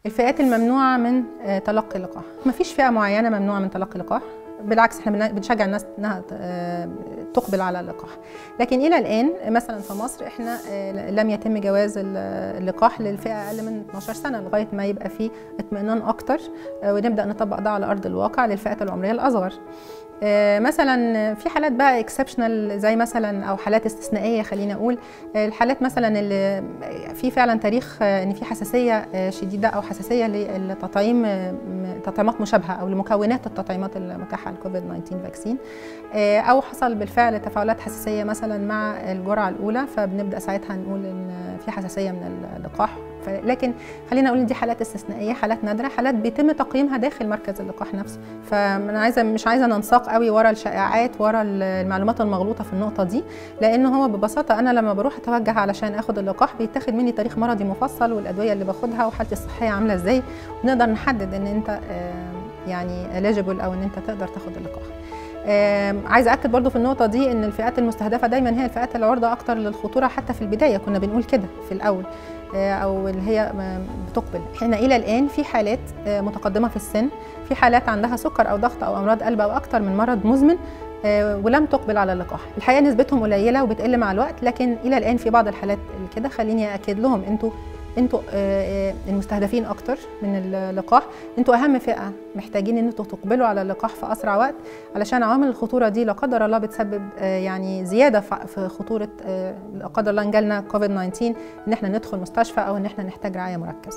الفئات الممنوعة من تلقي اللقاح مفيش فئة معينة ممنوعة من تلقي اللقاح بالعكس احنا بنشجع الناس انها تقبل على اللقاح لكن الى الان مثلا في مصر احنا لم يتم جواز اللقاح للفئه اقل من 12 سنه لغايه ما يبقى في اطمئنان اكتر ونبدا نطبق ده على ارض الواقع للفئات العمريه الاصغر مثلا في حالات بقى اكسبشنال زي مثلا او حالات استثنائيه خلينا اقول الحالات مثلا اللي في فعلا تاريخ ان في حساسيه شديده او حساسيه للتطعيم تطعيمات مشابهه او لمكونات التطعيمات المتاحه للكوفيد 19 فاكسين او حصل بالفعل تفاعلات حساسيه مثلا مع الجرعه الاولى فبنبدا ساعتها نقول ان في حساسيه من اللقاح لكن خلينا نقول ان دي حالات استثنائيه حالات نادره حالات بيتم تقييمها داخل مركز اللقاح نفسه فانا عايزه مش عايزه ننساق قوي ورا الشائعات ورا المعلومات المغلوطه في النقطه دي لان هو ببساطه انا لما بروح اتوجه علشان اخد اللقاح بيتاخد مني تاريخ مرضي مفصل والادويه اللي باخدها وحالتي الصحيه عامله ازاي ونقدر نحدد ان انت يعني eligible او ان انت تقدر تاخد اللقاح عايزه اكد برضو في النقطه دي ان الفئات المستهدفه دايما هي الفئات العرضه اكتر للخطوره حتى في البدايه كنا بنقول كده في الاول او اللي هي بتقبل احنا الى الان في حالات متقدمه في السن في حالات عندها سكر او ضغط او امراض قلب او اكتر من مرض مزمن ولم تقبل على اللقاح الحقيقه نسبتهم قليله وبتقل مع الوقت لكن الى الان في بعض الحالات كده خليني اكد لهم انتوا انتوا المستهدفين اكتر من اللقاح انتوا اهم فئه محتاجين ان انتوا تقبلوا على اللقاح في اسرع وقت علشان عوامل الخطوره دي لا قدر الله بتسبب يعني زياده في خطوره لا قدر الله ان جالنا كوفيد 19 ان احنا ندخل مستشفى او ان احنا نحتاج رعايه مركزه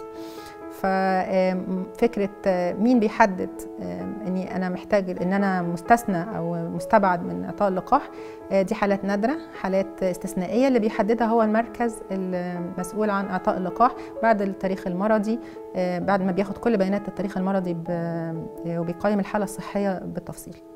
ففكره مين بيحدد اني انا محتاج ان انا مستثنى او مستبعد من اعطاء اللقاح دي حالات نادره حالات استثنائيه اللي بيحددها هو المركز المسؤول عن اعطاء اللقاح بعد التاريخ المرضي بعد ما بياخد كل بيانات التاريخ المرضي وبيقيم الحاله الصحيه بالتفصيل